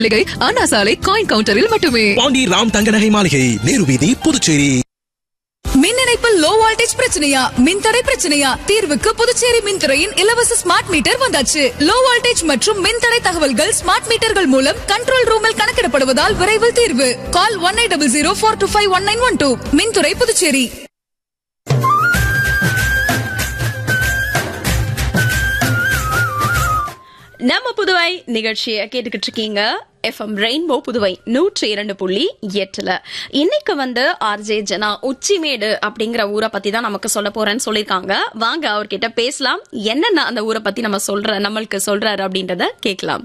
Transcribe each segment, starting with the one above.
மளிகை அண்ணா சாலை காயின் கவுண்டரில் மட்டுமே பாண்டி ராம் தங்க நகை மாளிகை நேரு வீதி புதுச்சேரி மின் இணைப்பில் லோ வோல்டேஜ் பிரச்சனையா மின்தடை பிரச்சனையா தீர்வுக்கு புதுச்சேரி மின்துறையின் இலவச ஸ்மார்ட் மீட்டர் வந்தாச்சு லோ வோல்டேஜ் மற்றும் மின்தடை தகவல்கள் ஸ்மார்ட் மீட்டர்கள் மூலம் கண்ட்ரோல் ரூமில் கணக்கிடப்படுவதால் விரைவில் தீர்வு call one eight double zero four two five one nine one two மின்துறை புதுச்சேரி நம்ம புதுவை நிகழ்ச்சியை கேட்டுக்கிட்டு இருக்கீங்க எஃப்எம் ரெயின்போ புதுவை நூற்றி இரண்டு புள்ளி எட்டுல இன்னைக்கு வந்து ஆர்ஜே ஜனா உச்சிமேடு அப்படிங்கிற ஊரை பத்தி தான் நமக்கு சொல்ல போறேன்னு சொல்லியிருக்காங்க வாங்க அவர்கிட்ட பேசலாம் என்னென்ன அந்த ஊரை பத்தி நம்ம சொல்ற நம்மளுக்கு சொல்றாரு அப்படின்றத கேட்கலாம்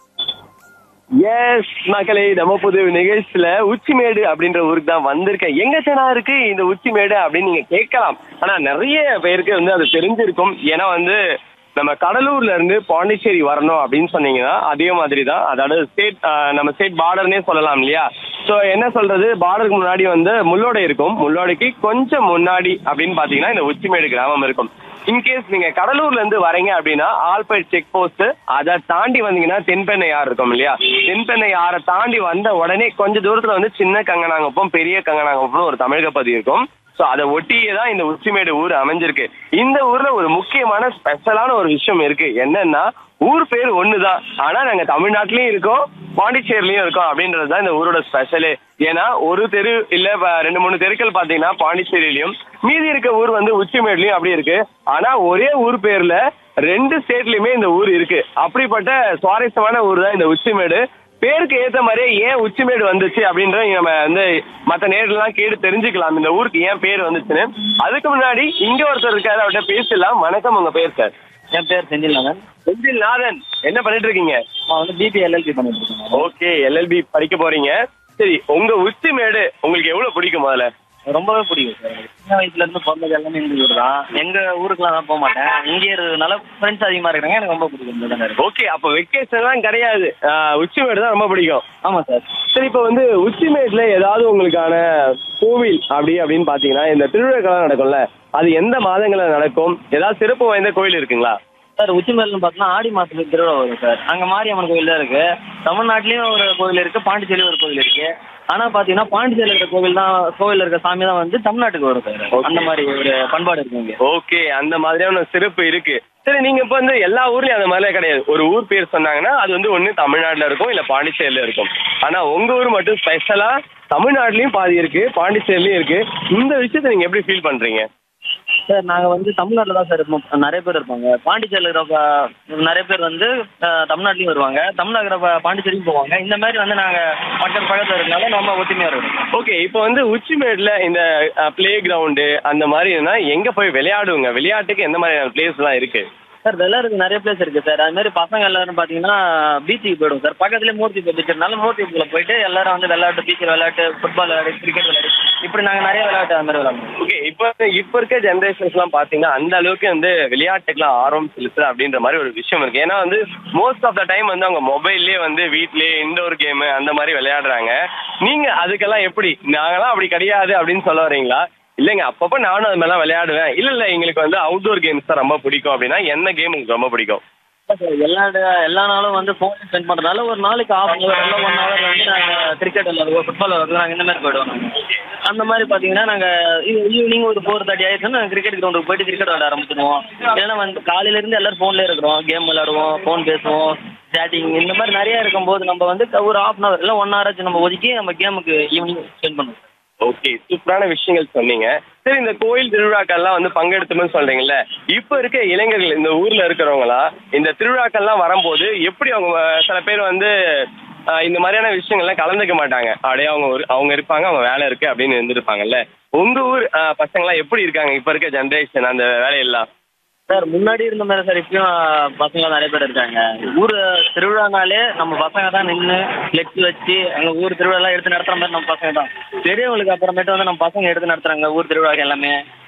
எஸ் மக்களே நம்ம புது நிகழ்ச்சியில உச்சிமேடு அப்படின்ற ஊருக்கு தான் வந்திருக்கேன் எங்க சேனா இருக்கு இந்த உச்சிமேடு அப்படின்னு நீங்க கேட்கலாம் ஆனா நிறைய பேருக்கு வந்து அது தெரிஞ்சிருக்கும் ஏன்னா வந்து நம்ம கடலூர்ல இருந்து பாண்டிச்சேரி வரணும் அப்படின்னு சொன்னீங்கன்னா அதே மாதிரி தான் அதாவது ஸ்டேட் நம்ம ஸ்டேட் பார்டர்னே சொல்லலாம் இல்லையா ஸோ என்ன சொல்றது பார்டருக்கு முன்னாடி வந்து முள்ளோடை இருக்கும் முள்ளோடைக்கு கொஞ்சம் முன்னாடி அப்படின்னு பாத்தீங்கன்னா இந்த உச்சிமேடு கிராமம் இருக்கும் இன்கேஸ் நீங்க கடலூர்ல இருந்து வரீங்க அப்படின்னா ஆல்பேட் செக் போஸ்ட் அதை தாண்டி வந்தீங்கன்னா தென்பெண்ணை ஆறு இருக்கும் இல்லையா தென்பெண்ணை ஆறை தாண்டி வந்த உடனே கொஞ்ச தூரத்துல வந்து சின்ன கங்கனாங்கப்பம் பெரிய கங்கனாங்கப்பம்னு ஒரு தமிழக பகுதி இருக்கும் சோ அதை ஒட்டியே தான் இந்த உச்சிமேடு ஊர் அமைஞ்சிருக்கு இந்த ஊர்ல ஒரு முக்கியமான ஸ்பெஷலான ஒரு விஷயம் இருக்கு என்னன்னா ஊர் பேர் ஒண்ணுதான் ஆனா நாங்க தமிழ்நாட்டிலயும் இருக்கோம் பாண்டிச்சேரிலயும் இருக்கோம் அப்படின்றது தான் இந்த ஊரோட ஸ்பெஷலே ஏன்னா ஒரு தெரு இல்ல ப- ரெண்டு மூணு தெருக்கள் பாத்தீங்கன்னா பாண்டிச்சேரியிலயும் மீதி இருக்க ஊர் வந்து உச்சிமேட்லயும் அப்படி இருக்கு ஆனா ஒரே ஊர் பேர்ல ரெண்டு ஸ்டேட்லயுமே இந்த ஊர் இருக்கு அப்படிப்பட்ட சுவாரஸ்யமான ஊர் தான் இந்த உச்சிமேடு பேருக்கு ஏத்த மாதிரியே ஏன் உச்சிமேடு வந்துச்சு அப்படின்ற நம்ம வந்து மத்த நேரெல்லாம் கேட்டு தெரிஞ்சுக்கலாம் இந்த ஊருக்கு ஏன் பேர் வந்துச்சுன்னு அதுக்கு முன்னாடி இங்க ஒருத்தர் இருக்காரு அவர்கிட்ட பேசலாம் வணக்கம் உங்க பேர் சார் என் பேர் செந்தில் நாதன் செந்தில் நாதன் என்ன பண்ணிட்டு இருக்கீங்க நான் வந்து பிபி எல்எல்பி பண்ணிட்டு இருக்கேன் ஓகே எல்எல்பி படிக்க போறீங்க சரி உங்க உச்சிமேடு உங்களுக்கு எவ்வளவு பிடிக்கும் முதல்ல ரொம்பவே பிடிக்கும் சார் சின்ன வயசுல இருந்து பிறந்தது எல்லாமே இந்த ஊர் தான் எங்க ஊருக்குலாம் நான் போக மாட்டேன் இங்கே இருக்கிறதுனால ஃப்ரெண்ட்ஸ் அதிகமா இருக்காங்க எனக்கு ரொம்ப பிடிக்கும் இந்த இடம் இருக்கு ஓகே அப்ப வெக்கேஷன் எல்லாம் கிடையாது ஆஹ் உச்சிமேடு தான் ரொம்ப பிடிக்கும் ஆமா சார் சரி இப்போ வந்து உச்சிமேட்ல ஏதாவது உங்களுக்கான கோவில் அப்படி அப்படின்னு பாத்தீங்கன்னா இந்த திருவிழாக்கெல்லாம் நடக்கும்ல அது எந்த மாதங்கள்ல நடக்கும் ஏதாவது சிறப்பு வாய்ந்த கோவில் இருக்குங்களா சார் உச்சிமேல்னு பார்த்தோம்னா ஆடி மாசத்துக்கு திருவிழா வரும் சார் அங்க மாரியம்மன் கோயில் தான் இருக்கு தமிழ்நாட்டிலயும் ஒரு கோவில் இருக்கு பாண்டிச்சேரியும் ஒரு கோவில் இருக்கு ஆனா பாத்தீங்கன்னா பாண்டிச்சேரியில் இருக்க கோவில் தான் கோவில் இருக்க சாமி தான் வந்து தமிழ்நாட்டுக்கு வரும் சார் Okay. அந்த மாதிரி ஒரு பண்பாடு இருக்கு இங்க ஓகே அந்த மாதிரியான ஒரு சிறப்பு இருக்கு சரி நீங்க இப்ப வந்து எல்லா ஊர்லயும் அந்த மாதிரிலாம் கிடையாது ஒரு ஊர் பேர் சொன்னாங்கன்னா அது வந்து ஒண்ணு தமிழ்நாட்டுல இருக்கும் இல்ல பாண்டிச்சேரியில இருக்கும் ஆனா உங்க ஊர் மட்டும் ஸ்பெஷலா தமிழ்நாட்டுலயும் பாதி இருக்கு பாண்டிச்சேரிலயும் இருக்கு இந்த விஷயத்தை நீங்க எப்படி ஃபீல் பண்றீங்க சார் நாங்க வந்து தமிழ்நாட்டில் தான் சார் இருப்போம் நிறைய பேர் இருப்பாங்க பாண்டிச்சேரியில் இருக்கிறப்ப நிறைய பேர் வந்து அஹ், தமிழ்நாட்டிலையும் வருவாங்க தமிழ்நாடு இருக்கிறப்ப பாண்டிச்சேரியும் போவாங்க இந்த மாதிரி வந்து நாங்க பக்கத்து பக்கத்துல இருக்கனால நம்ம ஒத்துமையா இருக்கோம் ஓகே இப்போ வந்து உச்சிமேட்ல இந்த பிளே கிரவுண்டு அந்த மாதிரினா எங்க போய் விளையாடுவங்க விளையாட்டுக்கு எந்த மாதிரியான பிளேஸ் எல்லாம் இருக்கு சார் விளையாடுறதுக்கு நிறைய பிளேஸ் இருக்கு சார் அது மாதிரி பசங்க எல்லாரும் பாத்தீங்கன்னா பீச்சுக்கு போயிடும் சார் பக்கத்துலேயே மூர்த்தி பீச் இருக்கிறதுனால மூர்த்திக்குள்ள போயிட்டு எல்லாரும் வந்து விளையாட்டு பீச்சில் விளையாட்டு ஃபுட்பால் விளையாடு கிரிக்கெட் விளையாடு இப்படி நாங்க நிறைய விளையாட்டு அந்த மாதிரி விளையாடுவோம் ஓகே இப்போ இப்போ இருக்க ஜென்ரேஷன்ஸ் எல்லாம் பாத்தீங்கன்னா அந்த அளவுக்கு வந்து விளையாட்டுக்கெல்லாம் ஆர்வம் செலுத்துற அப்படின்ற மாதிரி ஒரு விஷயம் இருக்கு ஏன்னா வந்து மோஸ்ட் ஆஃப் த டைம் வந்து அவங்க மொபைல்லயே வந்து வீட்லயே இன்டோர் கேம் அந்த மாதிரி விளையாடுறாங்க நீங்க அதுக்கெல்லாம் எப்படி நாங்கெல்லாம் அப்படி கிடையாது அப்படின்னு சொல்ல வரீங்களா இல்லைங்க அப்பப்போ நானும் அது மாதிரிலாம் விளையாடுவேன் இல்ல இல்ல எங்களுக்கு வந்து அவுட்டோர் கேம்ஸ் தான் ரொம்ப பிடிக்கும் அப்படின்னா என்ன கேம் உங்களுக்கு ரொம்ப பிடிக்கும் சார் எல்லா ட- எல்லா நாளும் வந்து ஃபோன் ஸ்பெண்ட் பண்றதுனால ஒரு நாளைக்கு ஆஃப் அன் ஹவர் இல்லை ஒன் ஹவர் வந்து நாங்க கிரிக்கெட் விளையாடுவோம் ஃபுட்பால் விளையாடுவோம் நாங்க இந்த மாதிரி போயிடுவோம் நாங்க. அந்த மாதிரி பாத்தீங்கன்னா நாங்க ஈவினிங் ஒரு ஃபோர் தேர்ட்டி ஆயிடுச்சுன்னா கிரிக்கெட் கிரவுண்டுக்கு போயிட்டு கிரிக்கெட் விளையாட ஆரம்பிச்சிடுவோம் இல்லைன்னா வந்து காலையில இருந்து எல்லாரும் ஃபோன்ல இருக்கிறோம் கேம் விளையாடுவோம் ஃபோன் பேசுவோம் சேட்டிங் இந்த மாதிரி நிறைய இருக்கும்போது நம்ம வந்து ஒரு ஹாஃப் அன் ஹவர் இல்லை ஒன் ஹவர் ஆச்சு நம்ம ஒதுக்கி நம்ம கேமுக்கு ஈவினிங் ஸ்பெண்ட் பண்ணுவோம் ஓகே சூப்பரான விஷயங்கள் சொன்னீங்க சரி இந்த கோயில் திருவிழாக்கள்லாம் வந்து பங்கெடுத்துன்னு சொல்றீங்கல்ல இப்ப இருக்க இளைஞர்கள் இந்த ஊர்ல இருக்கிறவங்களா இந்த திருவிழாக்கள்லாம் வரும்போது எப்படி அவங்க சில பேர் வந்து ஆஹ், இந்த மாதிரியான விஷயங்கள்லாம் கலந்துக்க மாட்டாங்க அப்படியே அவங்க ஒரு- அவங்க இருப்பாங்க அவங்க வேலை இருக்கு அப்படின்னு இருந்திருப்பாங்கல்ல உங்க ஊர் ஆஹ், பசங்களாம் எப்படி இருக்காங்க இப்ப இருக்க ஜென்ரேஷன் அந்த வேலையெல்லாம் சார் முன்னாடி இருந்த மாதிரி சார் இப்பயும் பசங்க நிறைய பேர் இருக்காங்க ஊர் திருவிழானாலே நம்ம பசங்க தான் நின்று ஃப்ளெக்ஸ் வச்சு அங்கே ஊர் திருவிழாலாம் எடுத்து நடத்துற மாதிரி நம்ம பசங்க தான் பெரியவங்களுக்கு அப்புறமேட்டு வந்து நம்ம பசங்க எடுத்து நடத்துறாங்க ஊர் திருவிழா எல்லாமே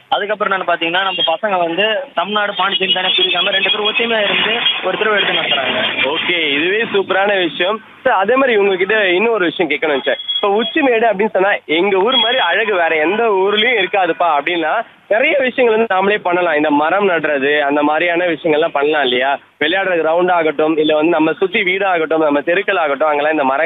அதுக்கப்புறம் நான் பாத்தீங்கன்னா நம்ம பசங்க வந்து தமிழ்நாடு பாண்டிச்சேரி தானே பிரிக்காம ரெண்டு பேரும் ஒற்றுமையா இருந்து ஒரு திருவிழா எடுத்து நடத்துறாங்க ஓகே இதுவே சூப்பரான விஷயம் சார் அதே மாதிரி உங்ககிட்ட இன்னொரு விஷயம் கேட்கணும் சார் இப்போ உச்சிமேடு அப்படின்னு சொன்னா எங்க ஊர் மாதிரி அழகு வேற எந்த ஊர்லயும் இருக்காதுப்பா அப்படின்னா நிறைய விஷயங்கள் வந்து நாமளே பண்ணலாம் இந்த மரம் நடுறது அந்த மாதிரியான விஷயங்கள்லாம் பண்ணலாம் இல்லையா விளையாடுற கிரவுண்ட் ஆகட்டும் இல்ல வந்து நம்ம சுத்தி வீடாகட்டும் நம்ம தெருக்கள் ஆகட்டும் அங்கெல்லாம் இந்த மரம்